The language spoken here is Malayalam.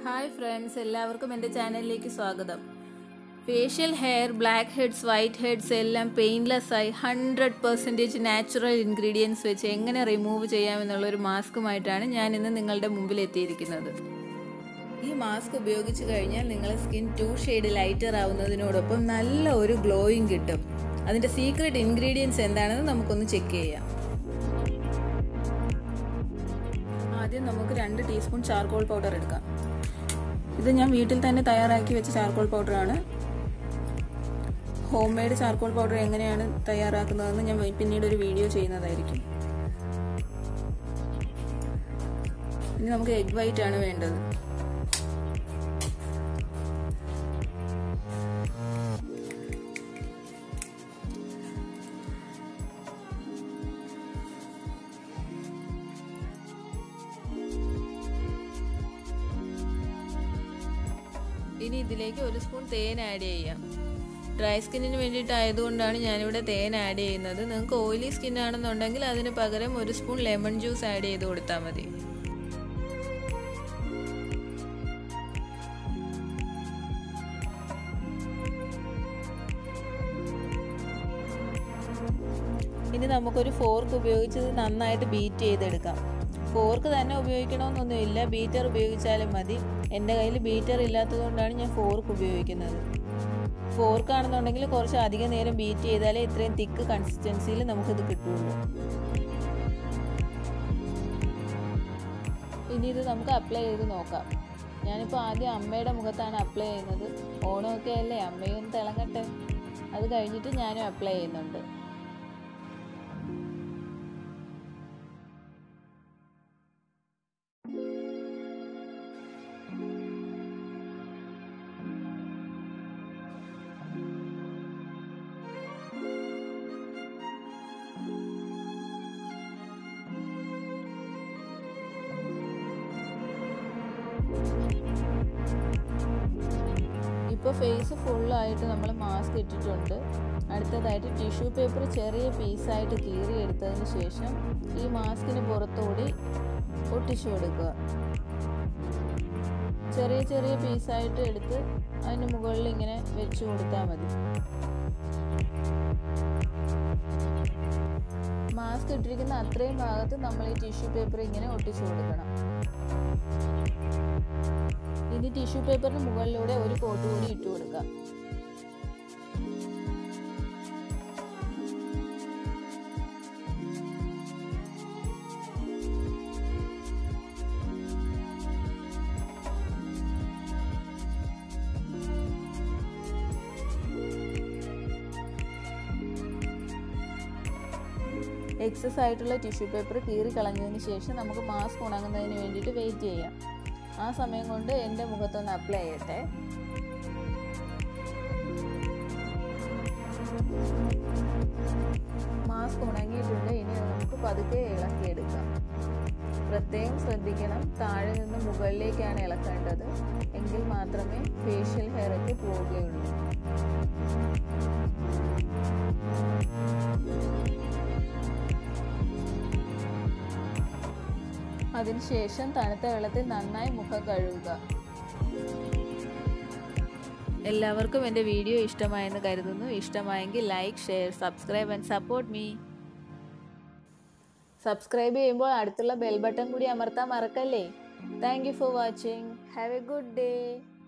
ഹായ് ഫ്രണ്ട്സ് എല്ലാവർക്കും എൻ്റെ ചാനലിലേക്ക് സ്വാഗതം facial hair blackheads whiteheads എല്ലാം പെയിൻലെസ് ആയി ഹൺഡ്രഡ് പെർസെൻറ്റേജ് നാച്ചുറൽ ഇൻഗ്രീഡിയൻസ് വെച്ച് എങ്ങനെ റിമൂവ് ചെയ്യാമെന്നുള്ള ഒരു മാസ്കുമായിട്ടാണ് ഞാൻ ഇന്ന് നിങ്ങളുടെ മുമ്പിൽ എത്തിയിരിക്കുന്നത് ഈ മാസ്ക് ഉപയോഗിച്ച് കഴിഞ്ഞാൽ നിങ്ങളെ സ്കിൻ ടു ഷെയ്ഡ് ലൈറ്റർ ആവുന്നതിനോടൊപ്പം നല്ല ഒരു ഗ്ലോയിങ് കിട്ടും അതിൻ്റെ സീക്രട്ട് ഇൻഗ്രീഡിയൻസ് എന്താണെന്ന് നമുക്കൊന്ന് ചെക്ക് ചെയ്യാം ആദ്യം നമുക്ക് രണ്ട് ടീസ്പൂൺ ചാർക്കോൾ പൗഡർ എടുക്കാം ഇത് ഞാൻ വീട്ടിൽ തന്നെ തയ്യാറാക്കി വെച്ച ചാർക്കോൾ പൗഡറാണ് ഹോം മെയ്ഡ് ചാർക്കോൾ പൗഡർ എങ്ങനെയാണ് തയ്യാറാക്കുന്നതെന്ന് ഞാൻ പിന്നീട് ഒരു വീഡിയോ ചെയ്യുന്നതായിരിക്കും ഇനി നമുക്ക് എഗ് വൈറ്റ് ആണ് വേണ്ടത് ഇനി ഇതിലേക്ക് ഒരു സ്പൂൺ തേൻ ആഡ് ചെയ്യാം ഡ്രൈ സ്കിന്നിന് വേണ്ടിയിട്ടായതുകൊണ്ടാണ് ഞാനിവിടെ തേൻ ആഡ് ചെയ്യുന്നത് നിങ്ങൾക്ക് ഓയിലി സ്കിൻ ആണെന്നുണ്ടെങ്കിൽ അതിന് പകരം ഒരു സ്പൂൺ ലെമൺ ജ്യൂസ് ആഡ് ചെയ്ത് കൊടുത്താൽ മതി ഇനി നമുക്കൊരു ഫോർക്ക് ഉപയോഗിച്ച് നന്നായിട്ട് ബീറ്റ് ചെയ്തെടുക്കാം ഫോർക്ക് തന്നെ ഉപയോഗിക്കണമെന്നൊന്നുമില്ല ബീറ്റർ ഉപയോഗിച്ചാലും മതി എൻ്റെ കയ്യിൽ ബീറ്റർ ഇല്ലാത്തതുകൊണ്ടാണ് ഞാൻ ഫോർക്ക് ഉപയോഗിക്കുന്നത് ഫോർക്ക് ആണെന്നുണ്ടെങ്കിൽ കുറച്ച് അധികം നേരം ബീറ്റ് ചെയ്താലേ ഇത്രയും തിക്ക് കൺസിസ്റ്റൻസിയിൽ നമുക്കിത് കിട്ടുള്ളൂ ഇനി ഇത് നമുക്ക് അപ്ലൈ ചെയ്ത് നോക്കാം ഞാനിപ്പോൾ ആദ്യം അമ്മയുടെ മുഖത്താണ് അപ്ലൈ ചെയ്യുന്നത് ഓണമൊക്കെ അല്ലേ അമ്മയും തിളങ്ങട്ടെ അത് കഴിഞ്ഞിട്ട് ഞാനും അപ്ലൈ ചെയ്യുന്നുണ്ട് ഇപ്പോൾ ഫേസ് ഫുള്ളായിട്ട് നമ്മൾ മാസ്ക് ഇട്ടിട്ടുണ്ട് അടുത്തതായിട്ട് ടിഷ്യൂ പേപ്പർ ചെറിയ പീസായിട്ട് കീറിയെടുത്തതിന് ശേഷം ഈ മാസ്കിന് പുറത്തുകൂടി ഒട്ടിച്ചു കൊടുക്കുക ചെറിയ ചെറിയ പീസായിട്ട് എടുത്ത് അതിന് മുകളിൽ ഇങ്ങനെ വെച്ച് കൊടുത്താൽ മതി മാസ്ക് ഇട്ടിരിക്കുന്ന അത്രയും ഭാഗത്ത് നമ്മൾ ഈ ടിഷ്യൂ പേപ്പർ ഇങ്ങനെ ഒട്ടിച്ചു കൊടുക്കണം ഇനി ടിഷ്യൂ പേപ്പറിന് മുകളിലൂടെ ഒരു കോട്ട് കൂടി ഇട്ട് കൊടുക്കാം എക്സസ് ആയിട്ടുള്ള ടിഷ്യൂ പേപ്പർ കീറി കളഞ്ഞതിന് ശേഷം നമുക്ക് മാസ്ക് ഉണങ്ങുന്നതിന് വേണ്ടിയിട്ട് വെയിറ്റ് ചെയ്യാം ആ സമയം കൊണ്ട് എൻ്റെ മുഖത്തൊന്ന് അപ്ലൈ ചെയ്യട്ടെ മാസ്ക് ഉണങ്ങിയിട്ടുണ്ട് ഇനി നമുക്ക് പതുക്കെ ഇളക്കിയെടുക്കാം പ്രത്യേകം ശ്രദ്ധിക്കണം താഴെ നിന്ന് മുകളിലേക്കാണ് ഇളക്കേണ്ടത് എങ്കിൽ മാത്രമേ ഫേഷ്യൽ ഹെയർ ഒക്കെ പോവുകയുള്ളൂ അതിനുശേഷം തണുത്ത വെള്ളത്തിൽ നന്നായി മുഖം കഴുകുക എല്ലാവർക്കും എൻ്റെ വീഡിയോ ഇഷ്ടമായെന്ന് കരുതുന്നു ഇഷ്ടമായെങ്കിൽ like share subscribe and support me subscribe ചെയ്യുമ്പോൾ അടുത്തുള്ള ബെൽ ബട്ടൺ കൂടി അമർത്താൻ മറക്കല്ലേ thank you for watching have a good day